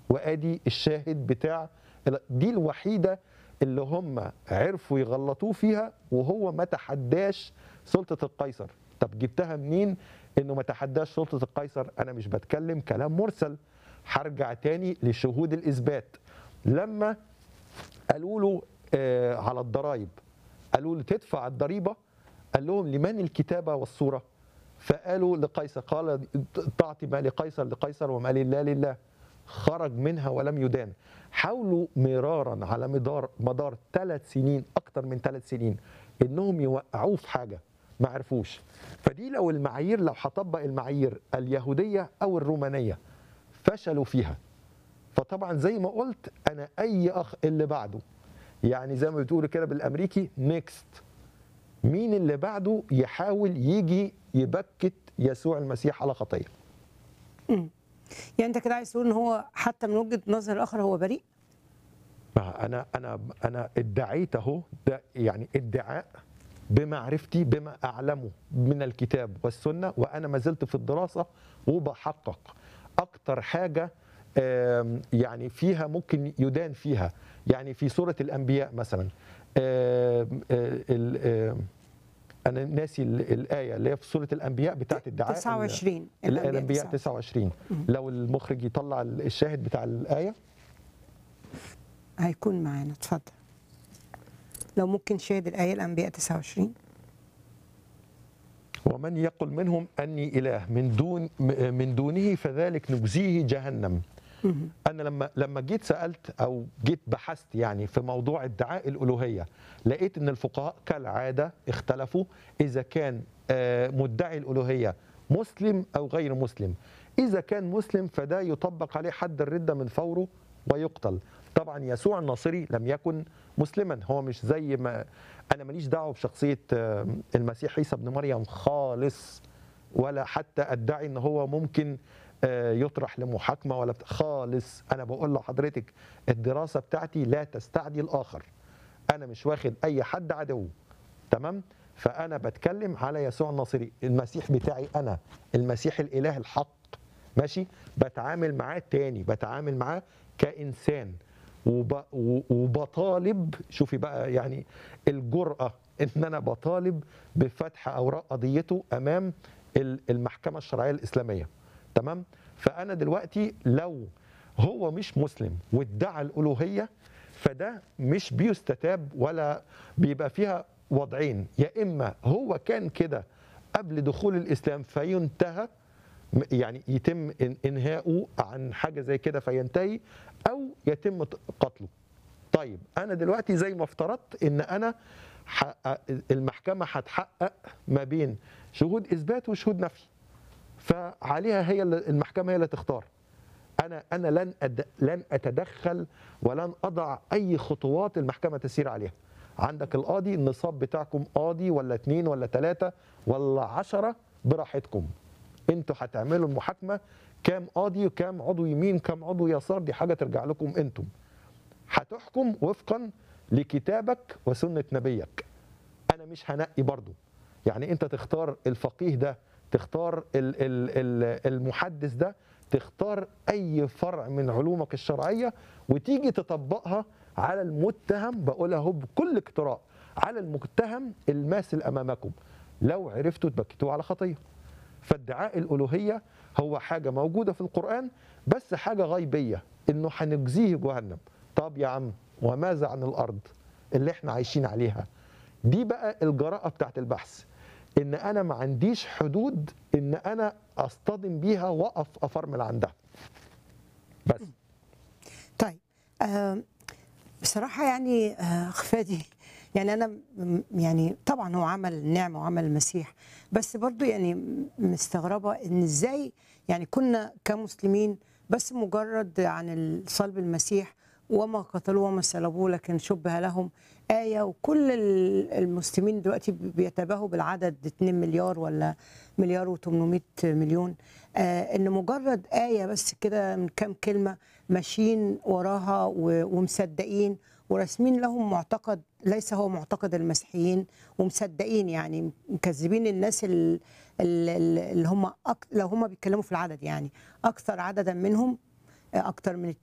وادي الشاهد بتاع دي الوحيده اللي هم عرفوا يغلطوه فيها وهو ما تحداش سلطه القيصر طب جبتها منين انه ما تحداش سلطه القيصر انا مش بتكلم كلام مرسل هرجع تاني لشهود الاثبات لما قالوا له آه على الضرايب قالوا له تدفع الضريبه قال لهم لمن الكتابه والصوره فقالوا لقيصر قال تعطي ما لقيصر لقيصر وما لله لله خرج منها ولم يدان حاولوا مرارا على مدار مدار ثلاث سنين اكثر من ثلاث سنين انهم يوقعوه في حاجه ما عرفوش فدي لو المعايير لو هطبق المعايير اليهوديه او الرومانيه فشلوا فيها فطبعا زي ما قلت انا اي اخ اللي بعده يعني زي ما بتقولوا كده بالامريكي نيكست مين اللي بعده يحاول يجي يبكت يسوع المسيح على خطيه مم. يعني انت كده عايز تقول ان هو حتى من وجهه نظر الاخر هو بريء ما انا انا انا ادعيت اهو ده يعني ادعاء بمعرفتي بما اعلمه من الكتاب والسنه وانا ما زلت في الدراسه وبحقق اكتر حاجه آم، يعني فيها ممكن يدان فيها يعني في سوره الانبياء مثلا آم، آه، ال- آم، انا ناسي ال- الايه اللي هي في سوره الانبياء بتاعت الدعاء 29 الانبياء 29 لو المخرج يطلع الشاهد بتاع الايه هيكون معانا اتفضل لو ممكن شاهد الآية الأنبياء 29 ومن يقل منهم اني اله من دون من دونه فذلك نجزيه جهنم مهم. انا لما لما جيت سالت او جيت بحثت يعني في موضوع ادعاء الالوهيه لقيت ان الفقهاء كالعاده اختلفوا اذا كان آه، مدعي الالوهيه مسلم او غير مسلم اذا كان مسلم فده يطبق عليه حد الرده من فوره ويقتل طبعا يسوع الناصري لم يكن مسلما هو مش زي ما انا ماليش دعوه بشخصيه آه، المسيح عيسى ابن مريم خالص ولا حتى ادعي ان هو ممكن آه، يطرح لمحاكمه ولا بت... خالص انا بقول لحضرتك الدراسه بتاعتي لا تستعدي الاخر انا مش واخد اي حد عدو تمام فانا بتكلم على يسوع الناصري المسيح بتاعي انا المسيح الاله الحق ماشي بتعامل معاه تاني بتعامل معاه كانسان وب... و- وبطالب شوفي بقى يعني الجرأة ان انا بطالب بفتح اوراق قضيته امام ال- المحكمة الشرعية الاسلامية تمام فانا دلوقتي لو هو مش مسلم وادعى الالوهية فده مش بيستتاب ولا بيبقى فيها وضعين يا اما هو كان كده قبل دخول الاسلام فينتهى م- يعني يتم إن- انهاؤه عن حاجه زي كده فينتهي او يتم ت- قتله طيب انا دلوقتي زي ما افترضت ان انا حقق المحكمه هتحقق ما بين شهود اثبات وشهود نفي فعليها هي اللي- المحكمه هي اللي تختار انا انا لن أد... لن اتدخل ولن اضع اي خطوات المحكمه تسير عليها عندك القاضي النصاب بتاعكم قاضي ولا اتنين ولا تلاته ولا عشرة براحتكم انتوا هتعملوا المحاكمه كام قاضي وكام عضو يمين كام عضو يسار دي حاجه ترجع لكم انتم هتحكم وفقا لكتابك وسنه نبيك انا مش هنقي برضو يعني انت تختار الفقيه ده تختار ال- ال- ال- المحدث ده تختار اي فرع من علومك الشرعيه وتيجي تطبقها على المتهم بقولها هو بكل اقتراء على المتهم الماثل امامكم لو عرفتوا تبكتوه على خطيه فادعاء الالوهيه هو حاجه موجوده في القران بس حاجه غيبيه انه هنجزيه جهنم طب يا عم وماذا عن الارض اللي احنا عايشين عليها دي بقى الجراءه بتاعت البحث ان انا ما عنديش حدود ان انا اصطدم بيها واقف افرمل عندها بس طيب آه بصراحة يعني آه أخ فادي يعني أنا م- يعني طبعا هو عمل النعمة وعمل المسيح بس برضو يعني م- مستغربة إن إزاي يعني كنا كمسلمين بس مجرد عن صلب المسيح وما قتلوه وما صلبوه لكن شبه لهم آية وكل ال- المسلمين دلوقتي بيتباهوا بالعدد 2 مليار ولا مليار و800 مليون آه إن مجرد آية بس كده من كام كلمة ماشيين وراها و- ومصدقين وراسمين لهم معتقد ليس هو معتقد المسيحيين ومصدقين يعني مكذبين الناس ال- ال- ال- اللي هم أك... لو هم بيتكلموا في العدد يعني اكثر عددا منهم اكثر من